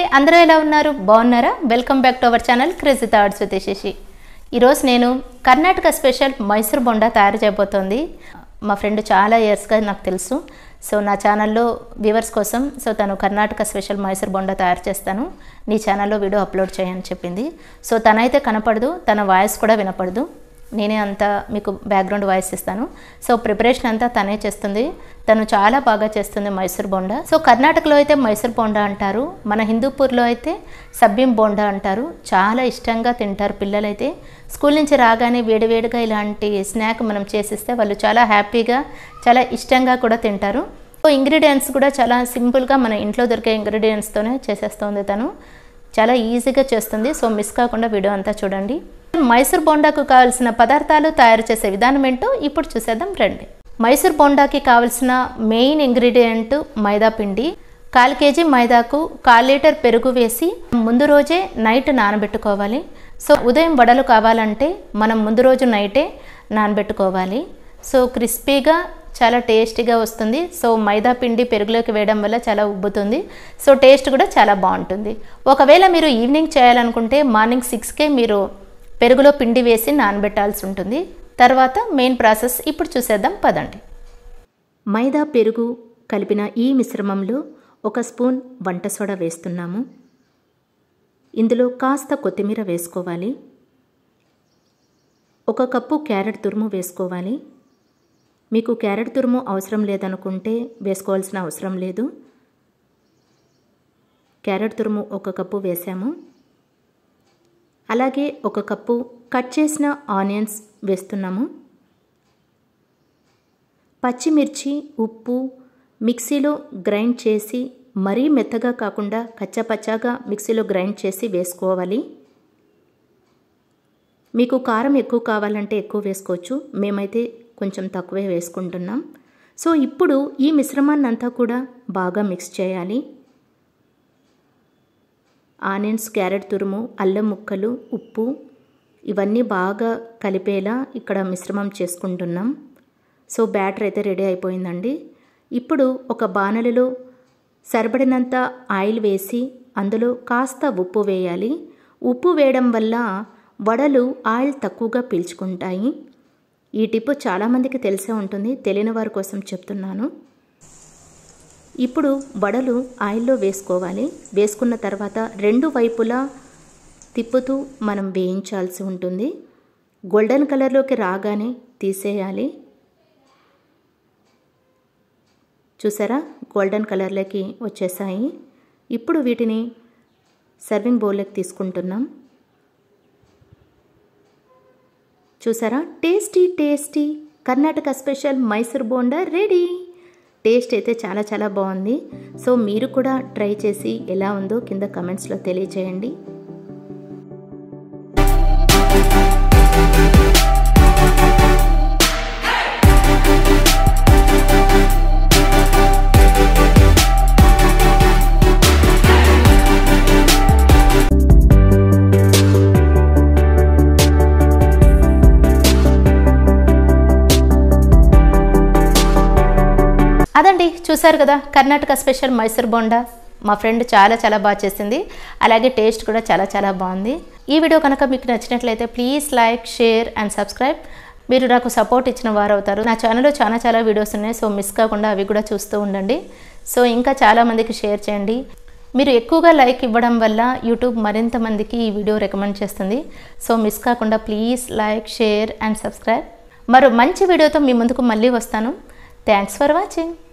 అందరూ ఎలా ఉన్నారు బాగున్నారా welcome back to our channel crazy thoughts with Yashashi ఈరోజు నేను కర్ణాటక స్పెషల్ మైసూర్ బొండా తయారు చేయబోతోంది మా ఫ్రెండ్ చాలా ఇయర్స్గా నాకు తెలుసు సో నా ఛానల్లో వ్యూవర్స్ కోసం సో తను కర్ణాటక స్పెషల్ మైసూర్ బొండా తయారు చేస్తాను నీ ఛానల్లో వీడియో అప్లోడ్ చేయని చెప్పింది సో తనైతే కనపడదు తన వాయిస్ కూడా వినపడదు నేనే అంతా మీకు బ్యాక్గ్రౌండ్ వాయిస్ ఇస్తాను సో ప్రిపరేషన్ అంతా తనే చేస్తుంది తను చాలా బాగా చేస్తుంది మైసూర్ బోండా సో కర్ణాటకలో అయితే మైసూర్ బోండా అంటారు మన హిందూపూర్లో అయితే సబ్బిం బోండా అంటారు చాలా ఇష్టంగా తింటారు పిల్లలైతే స్కూల్ నుంచి రాగానే వేడివేడిగా ఇలాంటి స్నాక్ మనం చేసిస్తే వాళ్ళు చాలా హ్యాపీగా చాలా ఇష్టంగా కూడా తింటారు సో ఇంగ్రీడియంట్స్ కూడా చాలా సింపుల్గా మన ఇంట్లో దొరికే ఇంగ్రీడియంట్స్తోనే చేసేస్తుంది తను చాలా ఈజీగా చేస్తుంది సో మిస్ కాకుండా వీడియో అంతా చూడండి మైసూర్ బోండాకు కావాల్సిన పదార్థాలు తయారు చేసే విధానం ఏంటో ఇప్పుడు చూసేద్దాం రండి మైసూర్ బోండాకి కావాల్సిన మెయిన్ ఇంగ్రీడియంట్ మైదా పిండి కాల్ కేజీ మైదాకు కాల్ లీటర్ పెరుగు వేసి ముందు రోజే నైట్ నానబెట్టుకోవాలి సో ఉదయం వడలు కావాలంటే మనం ముందు రోజు నైటే నానబెట్టుకోవాలి సో క్రిస్పీగా చాలా టేస్టీగా వస్తుంది సో మైదా పిండి పెరుగులోకి వేయడం వల్ల చాలా ఉబ్బుతుంది సో టేస్ట్ కూడా చాలా బాగుంటుంది ఒకవేళ మీరు ఈవినింగ్ చేయాలనుకుంటే మార్నింగ్ సిక్స్కే మీరు పెరుగులో పిండి వేసి నానబెట్టాల్సి ఉంటుంది తర్వాత మెయిన్ ప్రాసెస్ ఇప్పుడు చూసేద్దాం పదండి మైదా పెరుగు కలిపిన ఈ మిశ్రమంలో ఒక స్పూన్ వంట సోడా వేస్తున్నాము ఇందులో కాస్త కొత్తిమీర వేసుకోవాలి ఒక కప్పు క్యారెట్ తురుము వేసుకోవాలి మీకు క్యారెట్ తురుము అవసరం లేదనుకుంటే వేసుకోవాల్సిన అవసరం లేదు క్యారెట్ తురుము ఒక కప్పు వేసాము అలాగే ఒక కప్పు కట్ చేసిన ఆనియన్స్ వేస్తున్నాము పచ్చిమిర్చి ఉప్పు మిక్సీలో గ్రైండ్ చేసి మరీ మెత్తగా కాకుండా కచ్చపచ్చాగా మిక్సీలో గ్రైండ్ చేసి వేసుకోవాలి మీకు కారం ఎక్కువ కావాలంటే ఎక్కువ వేసుకోవచ్చు మేమైతే కొంచెం తక్కువే వేసుకుంటున్నాం సో ఇప్పుడు ఈ మిశ్రమాన్ని అంతా కూడా బాగా మిక్స్ చేయాలి ఆనియన్స్ క్యారెట్ తురుము అల్లం ముక్కలు ఉప్పు ఇవన్నీ బాగా కలిపేలా ఇక్కడ మిశ్రమం చేసుకుంటున్నాం సో బ్యాటర్ అయితే రెడీ అయిపోయిందండి ఇప్పుడు ఒక బాణలిలో సరిపడినంత ఆయిల్ వేసి అందులో కాస్త ఉప్పు వేయాలి ఉప్పు వేయడం వల్ల వడలు ఆయిల్ తక్కువగా పీల్చుకుంటాయి ఈ టిప్ చాలామందికి తెలిసే ఉంటుంది తెలియని వారి కోసం చెప్తున్నాను ఇప్పుడు వడలు ఆయిల్లో వేసుకోవాలి వేసుకున్న తర్వాత రెండు వైపులా తిప్పుతూ మనం వేయించాల్సి ఉంటుంది గోల్డెన్ కలర్లోకి రాగానే తీసేయాలి చూసారా గోల్డెన్ కలర్లోకి వచ్చేసాయి ఇప్పుడు వీటిని సర్వింగ్ బౌల్లోకి తీసుకుంటున్నాం చూసారా tasty tasty Karnataka special Mysore bonda ready taste అయితే చాలా చాలా బాగుంది సో మీరు కూడా ట్రై చేసి ఎలా ఉందో కింద కమెంట్స్లో తెలియజేయండి అదండి చూసారు కదా కర్ణాటక స్పెషల్ మైసూర్ బోండా మా ఫ్రెండ్ చాలా చాలా బాగా చేసింది అలాగే టేస్ట్ కూడా చాలా చాలా బాగుంది ఈ వీడియో కనుక మీకు నచ్చినట్లయితే please like share and subscribe మీరు నాకు సపోర్ట్ ఇచ్చిన వారు అవుతారు నా ఛానల్లో చాలా చాలా వీడియోస్ ఉన్నాయి సో మిస్ కాకుండా అవి కూడా చూస్తూ ఉండండి సో ఇంకా చాలామందికి షేర్ చేయండి మీరు ఎక్కువగా లైక్ ఇవ్వడం వల్ల యూట్యూబ్ మరింత మందికి ఈ వీడియో రికమెండ్ చేస్తుంది సో మిస్ కాకుండా please like share and subscribe మరో మంచి వీడియోతో మీ ముందుకు మళ్ళీ వస్తాను థ్యాంక్స్ ఫర్ వాచింగ్